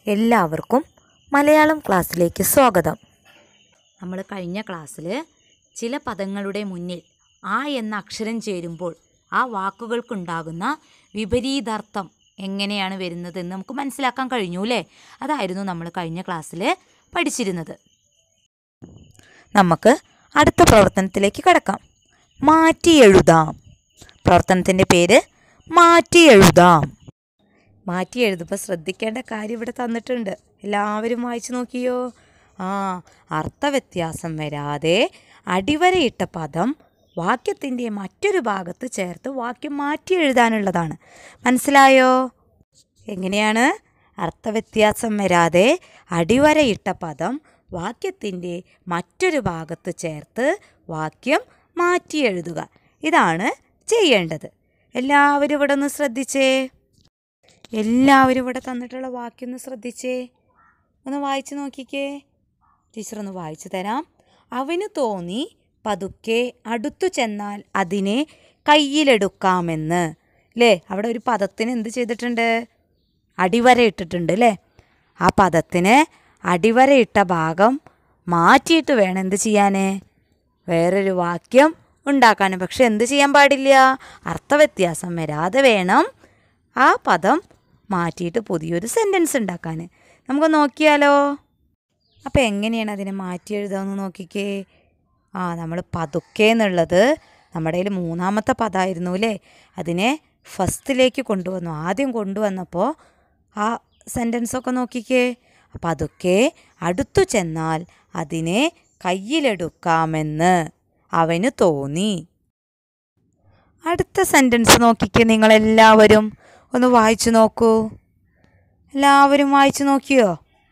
എല്ലാവർക്കും മലയാളം ക്ലാസ്സിലേക്ക് സ്വാഗതം നമ്മൾ കഴിഞ്ഞ ക്ലാസ്സിൽ ചില പദങ്ങളുടെ മുന്നിൽ ആ എന്ന അക്ഷരം ചേരുമ്പോൾ ആ വാക്കുകൾക്കുണ്ടാകുന്ന വിപരീതാർത്ഥം എങ്ങനെയാണ് വരുന്നതെന്ന് നമുക്ക് മനസ്സിലാക്കാൻ കഴിഞ്ഞു അല്ലേ അതായിരുന്നു നമ്മൾ കഴിഞ്ഞ ക്ലാസ്സിൽ പഠിച്ചിരുന്നത് നമുക്ക് അടുത്ത പ്രവർത്തനത്തിലേക്ക് കടക്കാം മാറ്റി എഴുതാം പ്രവർത്തനത്തിൻ്റെ പേര് മാറ്റി എഴുതാം മാറ്റി എഴുതുമ്പോൾ ശ്രദ്ധിക്കേണ്ട കാര്യം ഇവിടെ തന്നിട്ടുണ്ട് എല്ലാവരും വായിച്ചു നോക്കിയോ ആ അർത്ഥവ്യത്യാസം വരാതെ അടിവരയിട്ട പദം വാക്യത്തിൻ്റെ മറ്റൊരു ഭാഗത്ത് ചേർത്ത് വാക്യം മാറ്റി എഴുതാനുള്ളതാണ് മനസ്സിലായോ എങ്ങനെയാണ് അർത്ഥവ്യത്യാസം വരാതെ അടിവരയിട്ട പദം വാക്യത്തിൻ്റെ മറ്റൊരു ഭാഗത്ത് ചേർത്ത് വാക്യം മാറ്റി എഴുതുക ഇതാണ് ചെയ്യേണ്ടത് എല്ലാവരും ഇവിടെ ഒന്ന് ശ്രദ്ധിച്ചേ എല്ലാവരും ഇവിടെ തന്നിട്ടുള്ള വാക്യം ഒന്ന് ശ്രദ്ധിച്ചേ ഒന്ന് വായിച്ചു നോക്കിക്കേ ടീച്ചർ ഒന്ന് വായിച്ചു തരാം അവന് തോന്നി പതുക്കെ അടുത്തു ചെന്നാൽ അതിനെ കയ്യിലെടുക്കാമെന്ന് അല്ലേ അവിടെ ഒരു പദത്തിന് എന്ത് ചെയ്തിട്ടുണ്ട് അടിവര ഇട്ടിട്ടുണ്ട് അല്ലേ ആ പദത്തിന് അടിവരയിട്ട ഭാഗം മാറ്റിയിട്ട് വേണം എന്ത് ചെയ്യാൻ വേറൊരു വാക്യം ഉണ്ടാക്കാൻ പക്ഷെ എന്ത് ചെയ്യാൻ പാടില്ല അർത്ഥവ്യത്യാസം വരാതെ വേണം ആ പദം മാറ്റിയിട്ട് പുതിയൊരു സെൻറ്റൻസ് ഉണ്ടാക്കാൻ നമുക്ക് നോക്കിയാലോ അപ്പോൾ എങ്ങനെയാണ് അതിനെ മാറ്റി എഴുതാമെന്ന് നോക്കിക്കേ ആ നമ്മൾ പതുക്കെ എന്നുള്ളത് നമ്മുടെ കയ്യിൽ മൂന്നാമത്തെ പദമായിരുന്നു അല്ലേ അതിനെ ഫസ്റ്റിലേക്ക് കൊണ്ടുവന്നു ആദ്യം കൊണ്ടുവന്നപ്പോൾ ആ സെൻറ്റൻസൊക്കെ നോക്കിക്കേ പതുക്കെ അടുത്തു ചെന്നാൽ അതിനെ കയ്യിലെടുക്കാമെന്ന് അവന് തോന്നി അടുത്ത സെൻറ്റൻസ് നോക്കിക്കേ നിങ്ങളെല്ലാവരും ഒന്ന് വായിച്ചു നോക്കൂ എല്ലാവരും വായിച്ചു നോക്കിയോ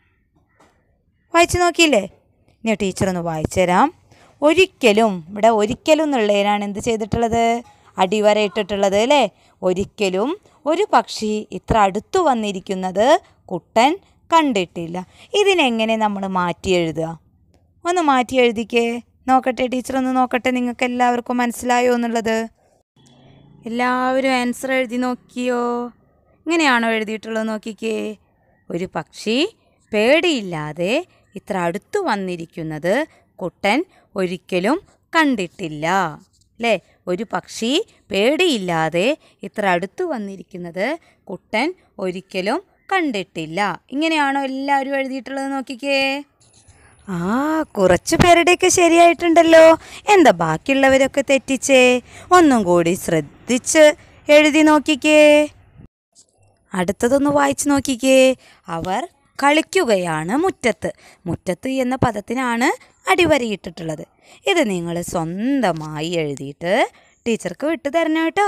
വായിച്ചു നോക്കിയില്ലേ ഇനി ടീച്ചർ ഒന്ന് വായിച്ചു തരാം ഒരിക്കലും ഇവിടെ ഒരിക്കലും എന്നുള്ളതിനാണ് എന്ത് ചെയ്തിട്ടുള്ളത് അടിവര ഇട്ടിട്ടുള്ളത് അല്ലേ ഒരിക്കലും ഒരു പക്ഷി ഇത്ര അടുത്തു വന്നിരിക്കുന്നത് കുട്ടൻ കണ്ടിട്ടില്ല ഇതിനെങ്ങനെ നമ്മൾ മാറ്റി എഴുതുക ഒന്ന് മാറ്റി എഴുതിക്കേ നോക്കട്ടെ ടീച്ചർ ഒന്ന് നോക്കട്ടെ നിങ്ങൾക്ക് എല്ലാവർക്കും മനസ്സിലായോ എന്നുള്ളത് എല്ലാവരും ആൻസർ എഴുതി നോക്കിയോ ഇങ്ങനെയാണോ എഴുതിയിട്ടുള്ളത് നോക്കിക്കേ ഒരു പക്ഷി പേടിയില്ലാതെ ഇത്ര അടുത്തു വന്നിരിക്കുന്നത് കുട്ടൻ ഒരിക്കലും കണ്ടിട്ടില്ല അല്ലേ ഒരു പക്ഷി പേടിയില്ലാതെ ഇത്ര അടുത്തു വന്നിരിക്കുന്നത് കുട്ടൻ ഒരിക്കലും കണ്ടിട്ടില്ല ഇങ്ങനെയാണോ എല്ലാവരും എഴുതിയിട്ടുള്ളത് നോക്കിക്കേ ആ കുറച്ച് പേരുടെയൊക്കെ ശരിയായിട്ടുണ്ടല്ലോ എന്താ ബാക്കിയുള്ളവരൊക്കെ തെറ്റിച്ചേ ഒന്നും കൂടി ശ്രദ്ധിച്ച് എഴുതി നോക്കിക്കേ അടുത്തതൊന്ന് വായിച്ചു നോക്കിക്കേ അവർ കളിക്കുകയാണ് മുറ്റത്ത് മുറ്റത്ത് എന്ന പദത്തിനാണ് അടിവരയിട്ടിട്ടുള്ളത് ഇത് നിങ്ങൾ സ്വന്തമായി എഴുതിയിട്ട് ടീച്ചർക്ക് വിട്ടു തരണം കേട്ടോ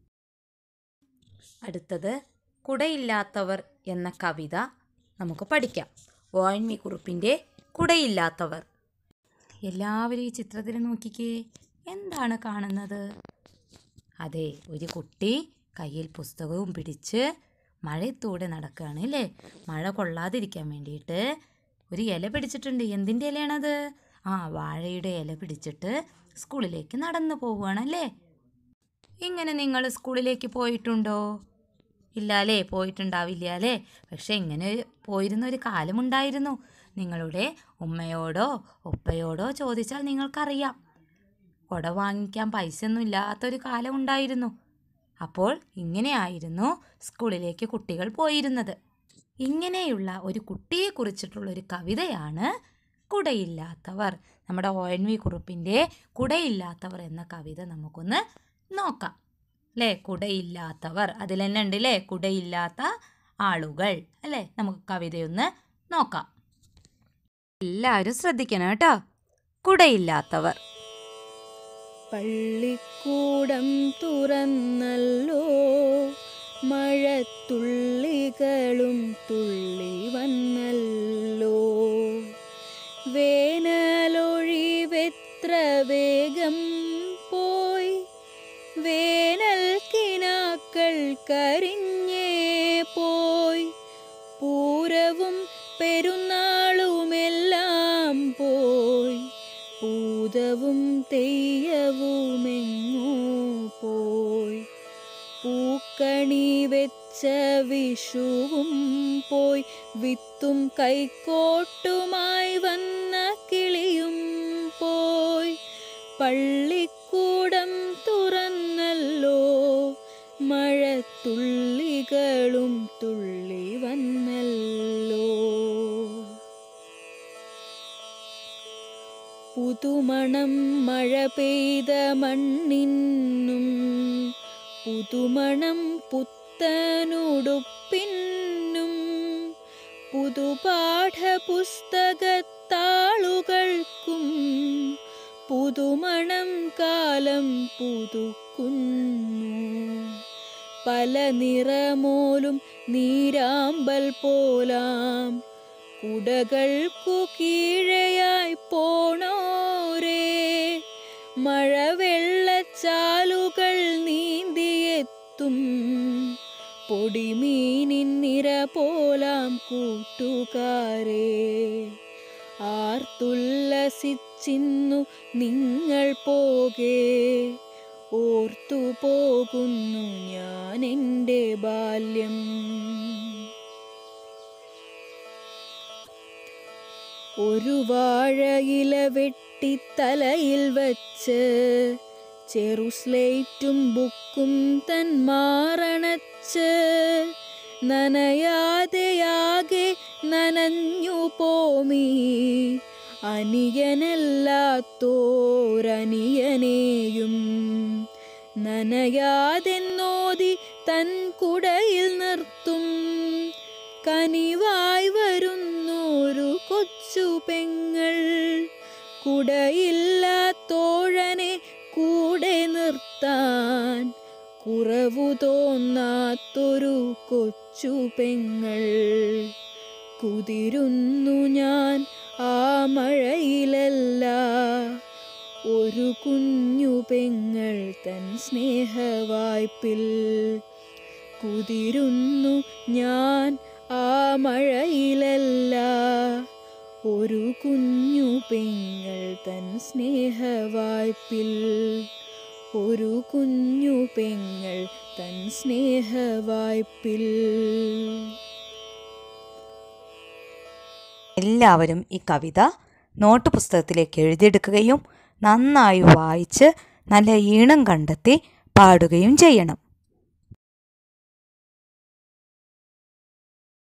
അടുത്തത് കുടയില്ലാത്തവർ എന്ന കവിത നമുക്ക് പഠിക്കാം ഒ എൻ വി കുറുപ്പിൻ്റെ കുടയില്ലാത്തവർ എല്ലാവരും ഈ ചിത്രത്തിൽ നോക്കിക്കേ എന്താണ് കാണുന്നത് അതെ ഒരു കുട്ടി കയ്യിൽ പുസ്തകവും പിടിച്ച് മഴയത്തൂടെ നടക്കുകയാണ് അല്ലേ മഴ കൊള്ളാതിരിക്കാൻ വേണ്ടിയിട്ട് ഒരു ഇല പിടിച്ചിട്ടുണ്ട് എന്തിൻ്റെ ഇലയാണത് ആ വാഴയുടെ ഇല പിടിച്ചിട്ട് സ്കൂളിലേക്ക് നടന്നു പോവുകയാണല്ലേ ഇങ്ങനെ നിങ്ങൾ സ്കൂളിലേക്ക് പോയിട്ടുണ്ടോ ഇല്ല അല്ലേ പോയിട്ടുണ്ടാവില്ല അല്ലേ പക്ഷെ ഇങ്ങനെ പോയിരുന്ന ഒരു കാലമുണ്ടായിരുന്നു നിങ്ങളുടെ ഉമ്മയോടോ ഉപ്പയോടോ ചോദിച്ചാൽ നിങ്ങൾക്കറിയാം കുട വാങ്ങിക്കാൻ പൈസയൊന്നും ഇല്ലാത്തൊരു കാലം ഉണ്ടായിരുന്നു അപ്പോൾ ഇങ്ങനെയായിരുന്നു സ്കൂളിലേക്ക് കുട്ടികൾ പോയിരുന്നത് ഇങ്ങനെയുള്ള ഒരു കുട്ടിയെ കുറിച്ചിട്ടുള്ള ഒരു കവിതയാണ് കുടയില്ലാത്തവർ നമ്മുടെ ഒ എൻ വി കുറുപ്പിൻ്റെ കുടയില്ലാത്തവർ എന്ന കവിത നമുക്കൊന്ന് നോക്കാം അല്ലേ കുടയില്ലാത്തവർ അതിൽ തന്നെ ഉണ്ട് അല്ലേ കുടയില്ലാത്ത ആളുകൾ അല്ലേ നമുക്ക് കവിതയൊന്ന് നോക്കാം എല്ലാവരും ശ്രദ്ധിക്കണം കേട്ടോ കുടയില്ലാത്തവർ പള്ളിക്കൂടം തുറന്നല്ലോ മഴത്തുള്ളികളും തുള്ളി വന്നല്ലോ വേനലൊഴിവെത്ര വേഗം പോയി വേനൽ കിനാക്കൾ കരിഞ്ഞേ പോയി പൂരവും പെരുന്നാളുമെല്ലാം പോയി പൂതവും തെയ്യവുമെങ്ങോ പോയി പൂക്കണി വെച്ച വച്ച വിഷുവും പോയി വിത്തും കൈക്കോട്ടുമായി വന്ന കിളിയും പോയി പള്ളിക്കൂടം തുറന്നല്ലോ മഴത്തുള്ളികളും തുള്ളി വന്നല്ലോ പുതുമണം മഴ പെയ്ത മണ്ണിന്നും പുതുമണം പുത്തനുടുപ്പിന്നും പുതുപാഠപുസ്തകത്താളുകൾക്കും പുതുമണം കാലം പുതുക്കുന്നു പല നിറമോലും നീരാമ്പൽ പോലാം കുടകൾക്കു കീഴെയായി പോണോരേ മഴവെള്ളച്ചാലുകൾ നീന്തിയെത്തും പൊടിമീനിൻ നിര പോലാം കൂട്ടുകാരേ ആർത്തുല്ലസിച്ചിന്നു നിങ്ങൾ പോകേ ഓർത്തു പോകുന്നു ഞാൻ എൻ്റെ ബാല്യം ഒരു വാഴയില വെട്ടി തലയിൽ വച്ച് ചെറുസ്ലേറ്റും ബുക്കും തൻ മാറണച്ച് നനയാതെയാകെ നനഞ്ഞു പോമീ അനിയനല്ലാത്തോരനിയനെയും നനയാതെന്നോതി തൻ കുടയിൽ നിർത്തും കനിവായി വരുന്നൊരു കൊച്ചു പെങ്ങൾ കുടയില്ലാത്തോഴനെ കൂടെ നിർത്താൻ കുറവു തോന്നാത്തൊരു കൊച്ചു പെങ്ങൾ കുതിരുന്നു ഞാൻ ആ മഴയിലല്ല ഒരു കുഞ്ഞു പെങ്ങൾ തൻ സ്നേഹവായ്പിൽ കുതിരുന്നു ഞാൻ ആ മഴയിലല്ല ഒരു കുഞ്ഞു പെങ്ങൾ തൻ സ്നേഹവായ്പിൽ ഒരു കുഞ്ഞു പെങ്ങൾ തൻ സ്നേഹവായ്പിൽ എല്ലാവരും ഈ കവിത നോട്ട് പുസ്തകത്തിലേക്ക് എഴുതിയെടുക്കുകയും നന്നായി വായിച്ച് നല്ല ഈണം കണ്ടെത്തി പാടുകയും ചെയ്യണം